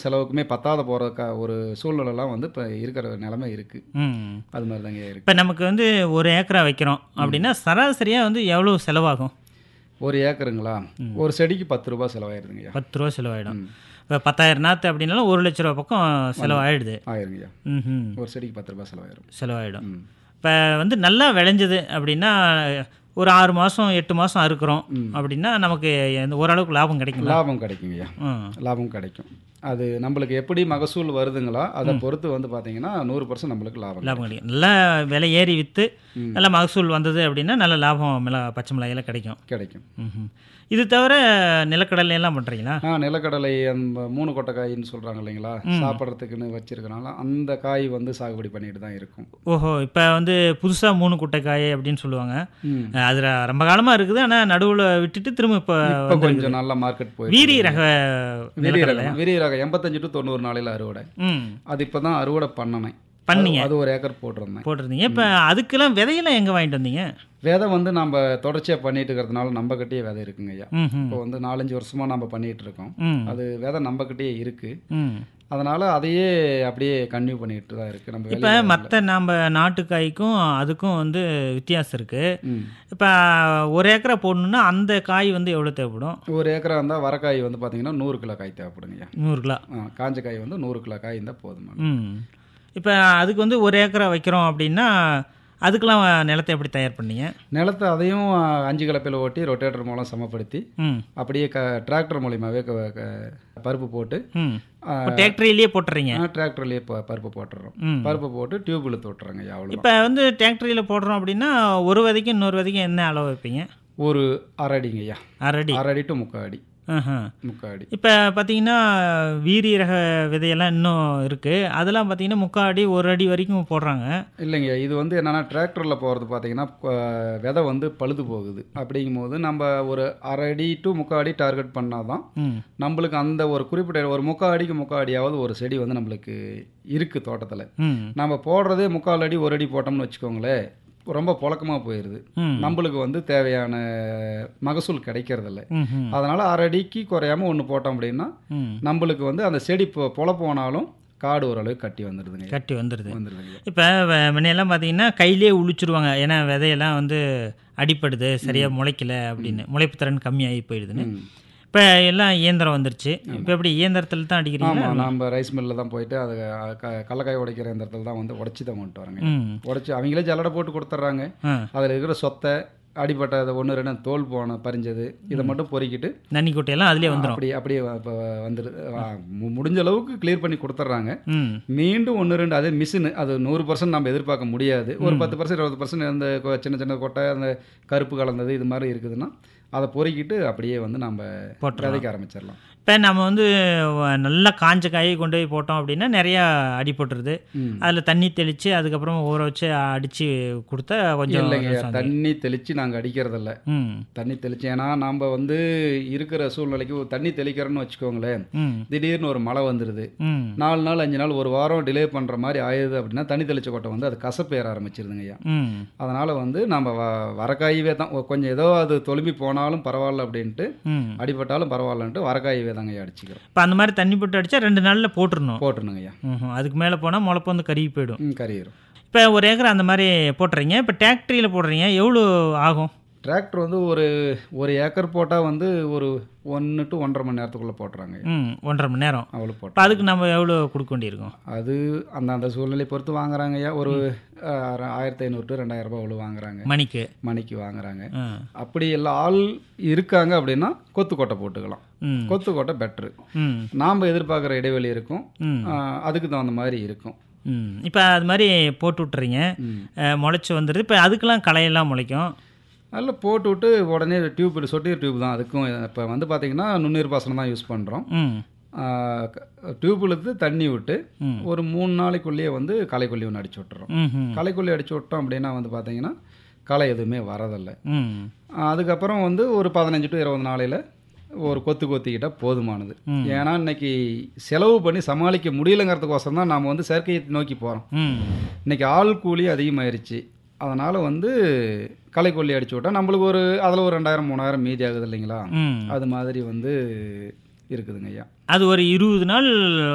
செலவுக்குமே பத்தாத போகிற ஒரு சூழ்நிலைலாம் வந்து இப்போ இருக்கிற நிலைமை இருக்குது ம் அது மாதிரி தாங்க இருக்குது இப்போ நமக்கு வந்து ஒரு ஏக்கரா வைக்கிறோம் அப்படின்னா சராசரியாக வந்து எவ்வளோ செலவாகும் ஒரு ஏக்கருங்களா ஒரு செடிக்கு பத்து ரூபாய் செலவாயிருதுங்கய்யா பத்து ரூபா செலவாயிடும் இப்போ பத்தாயிரம் நாற்று அப்படின்னாலும் ஒரு லட்ச ரூபா பக்கம் செலவாயிடுது ஆயிருங்கய்யா ம் ஒரு செடிக்கு பத்து ரூபாய் செலவாயிரும் செலவாயிடும் ம் இப்போ வந்து நல்லா விளைஞ்சது அப்படின்னா ஒரு ஆறு மாதம் எட்டு மாதம் அறுக்கிறோம் அப்படின்னா நமக்கு எந்த- ஓரளவுக்கு லாபம் கிடைக்குங்களா லாபம் கிடைக்குங்கய்யா ம் லாபம் கிடைக்கும் அது நம்மளுக்கு எப்படி மகசூல் வருதுங்களோ அதை பொறுத்து வந்து பார்த்தீங்கன்னா நூறு பர்சன்ட் நம்மளுக்கு லாபம் லாபம் கிடைக்கும் நல்லா விலை ஏறி விற்று நல்ல மகசூல் வந்தது அப்படின்னா நல்ல லாபம் மிளகா பச்சை மிளகாயில் கிடைக்கும் கிடைக்கும் ம்ஹும். இது தவிர நிலக்கடலை எல்லாம் பண்ணுறீங்களா ஆ நிலக்கடலை அந்த மூணு கொட்டை காயின்னு சொல்கிறாங்க இல்லைங்களா சாப்பிட்றதுக்குன்னு வச்சிருக்கனால அந்த காய் வந்து சாகுபடி பண்ணிட்டு தான் இருக்கும் ஓஹோ இப்போ வந்து புதுசாக மூணு குட்டைக்காய் அப்படின்னு சொல்லுவாங்க ம் அது ரொம்ப காலமாக இருக்குது ஆனால் நடுவில் விட்டுட்டு திரும்ப இப்போ இப்போ கொஞ்சம் நல்ல மார்க்கெட் போய் வீரி ரக விரிய நிலக்கடலை ரகம் விரிய ரகம் எண்பத்தஞ்சு டு தொண்ணூறு நாளையில் அறுவடை ம் அது இப்போ தான் அறுவடை பண்ணனேன் பண்ணீங்க அது ஒரு ஏக்கர் போட்டிருந்தேன் போட்டிருந்தீங்க இப்போ அதுக்கெல்லாம் விதையெல்லாம் எங்கே வாங்கிட்டு வந்தீங்க விதை வந்து நம்ம தொடர்ச்சியாக பண்ணிட்டு இருக்கிறதுனால நம்ம கிட்டேயே விதை இருக்குங்க ஐயா ம் ம் இப்போ வந்து நாலஞ்சு வருஷமாக நம்ம பண்ணிட்டு இருக்கோம் ம் அது விதை நம்ம கிட்டேயே இருக்கு ம் அதனால அதையே அப்படியே கன்டினியூ பண்ணிட்டு தான் இருக்கு நம்ம இப்போ வெளியில மற்ற நம்ம நாட்டுக்காய்க்கும் அதுக்கும் வந்து வித்தியாசம் இருக்குது ம். இப்போ ஒரு ஏக்கரா போடணுன்னா அந்த காய் வந்து எவ்வளோ தேவைப்படும் ஒரு ஏக்கரா இருந்தால் வரக்காய் வந்து பார்த்தீங்கன்னா நூறு கிலோ காய் தேவைப்படுங்கய்யா நூறு கிலோ ஆ, காஞ்ச காய் வந்து நூறு கிலோ காய் இருந்தால் போதுமான ம் இப்போ அதுக்கு வந்து ஒரு ஏக்கரா வைக்கிறோம் அப்படின்னா அதுக்கெல்லாம் நிலத்தை எப்படி தயார் பண்ணீங்க நிலத்தை அதையும் ஆ, அஞ்சு கலப்பையில் ஓட்டி ரொட்டேட்டர் மூலம் சமப்படுத்தி ம் அப்படியே க டிராக்டர் மூலியமாகவே க- க- பருப்பு போட்டு ம் டிராக்டரியிலேயே போட்டுறீங்க டிராக்டர்லேயே பருப்பு போட்டுடுறோம் ம் பருப்பு போட்டு டியூப் இழுத்து விட்டுறோங்க அவ்வளோ இப்போ வந்து டிராக்டரியில் போடுறோம் அப்படின்னா ஒரு விதைக்கும் இன்னொரு விதைக்கும் என்ன அளவு வைப்பீங்க ஒரு அரை அடிங்கய்யா அரடி அரை அடி டு முக்கால் அடி ஆஹா. முக்கால் அடி இப்போ பார்த்தீங்கன்னா வீரி ரக விதையெல்லாம் இன்னும் இருக்குது அதெல்லாம் பார்த்தீங்கன்னா முக்கால் அடி ஒரு அடி வரைக்கும் போடுறாங்க இல்லைங்க இது வந்து என்னன்னா டிராக்டரில் போகிறது பார்த்தீங்கன்னா அஹ், விதை வந்து பழுது போகுது அப்படிங்கும்போது நம்ம ஒரு அரை அடி டு முக்கால் அடி டார்கெட் பண்ணால் தான் ம் நம்மளுக்கு அந்த ஒரு குறிப்பிட்ட ஒரு முக்கால் அடிக்கு முக்கால் அடியாவது ஒரு செடி வந்து நம்மளுக்கு இருக்குது தோட்டத்தில் ம் நம்ம போடுறதே முக்கால் அடி ஒரு அடி போட்டோம்னு வச்சுக்கோங்களேன் ரொம்ப புழக்கமாக போயிடுது ம் நம்மளுக்கு வந்து தேவையான மகசூல் கிடைக்கிறதில்ல ம் ம் அதனால் அரை அடிக்கு குறையாம ஒன்று போட்டோம் அப்படின்னா ம் நம்மளுக்கு வந்து அந்த செடி பொ பொல போனாலும் காடு ஓரளவுக்கு கட்டி வந்துடுதுங்க கட்டி வந்துடுது வந்துடுதுங்க இப்போ முன்னையெல்லாம் பார்த்தீங்கன்னா கையிலே உழிச்சிருவாங்க ஏன்னா விதையெல்லாம் வந்து அடிப்படுது சரியாக முளைக்கல அப்படின்னு முளைப்பு திறன் கம்மியாகி போயிடுதுன்னு ம். இப்போ எல்லாம் இயந்திரம் வந்துருச்சு இப்போ எப்படி இயந்திரத்தில் தான் அடிக்கிறீங்க ஆமாம் நம்ம ரைஸ் மில்லில் தான் போயிட்டு அது க கடலக்காய் உடைக்கிற இந்த இடத்துல தான் வந்து உடச்சி தான் கொண்டு வராங்க ம் உடச்சி அவங்களே ஜல்லடை போட்டு கொடுத்துட்றாங்க ஆ அதில் இருக்கிற சொத்தை அடிப்பட்ட அதை ஒன்று ரெண்டு தோல் போன பறிஞ்சது இதை மட்டும் பொறுக்கிட்டு நன்னி கொட்டையெல்லாம் அதுலேயே வந்துடும் அப்படி அப்படியே இப்போ வந்துடு ஆ, மு- முடிஞ்ச அளவுக்கு கிளியர் பண்ணி கொடுத்துட்றாங்க ம் மீண்டும் ஒன்று ரெண்டு அதே மிஷின் அது நூறு பர்சன்ட் நம்ம எதிர்பார்க்க முடியாது ஒரு பத்து பர்சன்ட் இருபது பர்சன்ட் அந்த கொ- சின்ன சின்ன கொட்டை அந்த கருப்பு கலந்தது இது மாதிரி இருக்குதுன்னா அதை பொறுக்கிட்டு அப்படியே வந்து நம்ம போட்டுறலாம். விதைக்க ஆரம்பிச்சிடலாம் இப்போ நம்ம வந்து வ- நல்லா காஞ்ச காயை கொண்டு போய் போட்டோம் அப்படின்னா நிறையா அடிபட்டுருது ம். அதில் தண்ணி தெளித்து அதுக்கப்புறம் ஊற வச்சு அடித்து கொடுத்தா கொஞ்சம் இல்லைங்க விவசாயம் தண்ணி தெளித்து நாங்கள் அடிக்கிறதில்ல ம் தண்ணி தெளிச்சு ஏன்னா நாம் வந்து இருக்கிற சூழ்நிலைக்கு ஒரு தண்ணி தெளிக்கிறோன்னு வச்சுக்கோங்களேன் ம் திடீர்னு ஒரு மழை வந்துடுது ம் நாலு நாள் அஞ்சு நாள் ஒரு வாரம் டிலே பண்ணுற மாதிரி ஆயிடுது அப்படின்னா தண்ணி தெளிச்ச கொட்டை வந்து அது கசப்பு ஏற ஆரம்பிச்சிருதுங்க ஐயா ம் அதனால் வந்து நம்ம வ வரக்காயவே தான் ஒ- கொஞ்சம் ஏதோ அது தொலும்பி போனாலும் பரவாயில்ல அப்படின்ட்டு ம் அடிபட்டாலும் பரவாயில்லன்ட்டு வரக்காயவே தாங்க ஐயா அடிச்சுக்கிறோம் இப்போ அந்த மாதிரி தண்ணி போட்டு அடித்தா ரெண்டு நாளில் போட்டுருணும் போட்டுருணுங்க ஐயா ம்ஹும். அதுக்கு மேலே போனால் முளைப்பு வந்து கருகி போயிடும் ம் கறியிரும் இப்போ ஒரு ஏக்கர் அந்த மாதிரி போட்டுறீங்க இப்போ டிராக்டரியில் போடுறீங்க எவ்வளோ ஆகும் டிராக்டர் வந்து ஒரு ஒரு ஏக்கர் போட்டால் வந்து ஒரு ஒன்று டு ஒன்றரை மணி நேரத்துக்குள்ளே போட்டுறாங்க ம் ஒன்றரை மணி நேரம் அவ்வளோ இப்போ போட்டோம் அதுக்கு நம்ம எவ்வளோ கொடுக்க வேண்டியிருக்கும் அது அந்த அந்த சூழ்நிலை பொறுத்து வாங்குறாங்க ஐயா ஒரு அஹ், ஆயிரத்தி ஐநூறு டு ரெண்டாயிரம் ரூபாய் அவ்வளோ வாங்குறாங்க மணிக்கு மணிக்கு வாங்குறாங்க ஆ அப்படி எல்லாம் ஆள் இருக்காங்க அப்படின்னா கொத்து கொட்டை போட்டுக்கலாம் ம் கொத்து கொட்டை பெட்ரு ம் நாம் எதிர்பார்க்குற இடைவெளி இருக்கும் ம் ஆஹ் அதுக்கு தகுந்த மாதிரி இருக்கும் ம் இப்போ அது மாதிரி போட்டு விட்டுறீங்க ம். அஹ், முளைச்சு வந்துடுது இப்போ அதுக்கெல்லாம் களையெல்லாம் முளைக்கும் அதில் போட்டு விட்டு உடனே டியூப் சொட்டிய டியூப் தான் அதுக்கும் இப்போ வந்து பார்த்திங்கன்னா நுண்ணீர் பாசனம் தான் யூஸ் பண்ணுறோம் ம் டியூப் இழுத்து தண்ணி விட்டு ம். ஒரு மூணு நாளைக்குள்ளேயே வந்து களைக்கொல்லி ஒன்று அடிச்சு விட்டுறோம் ம் ம் களைக்கொல்லி அடிச்சு விட்டோம் அப்படின்னா வந்து பார்த்தீங்கன்னா களை எதுவுமே வரதில்லை ம் ஆஹ் அதுக்கப்புறம் வந்து ஒரு பதினஞ்சு டு இருபது நாளையில் ஒரு கொத்து கொத்திக்கிட்டால் போதுமானது ம். ஏன்னா இன்னைக்கு செலவு பண்ணி சமாளிக்க முடியலங்கிறதுக்கோசரம் தான் நாம் வந்து செயற்கையை நோக்கி போகிறோம் ம் இன்னைக்கு ஆள் கூலி அதிகமாயிருச்சு அதனால் வந்து களைக்கொல்லி அடிச்சு விட்டா நம்மளுக்கு ஒரு அதில் ஒரு ரெண்டாயிரம் மூணாயிரம் மீதி ஆகுது இல்லைங்களா ம் அது மாதிரி வந்து இருக்குதுங்க ஐயா அது ஒரு இருபது நாள்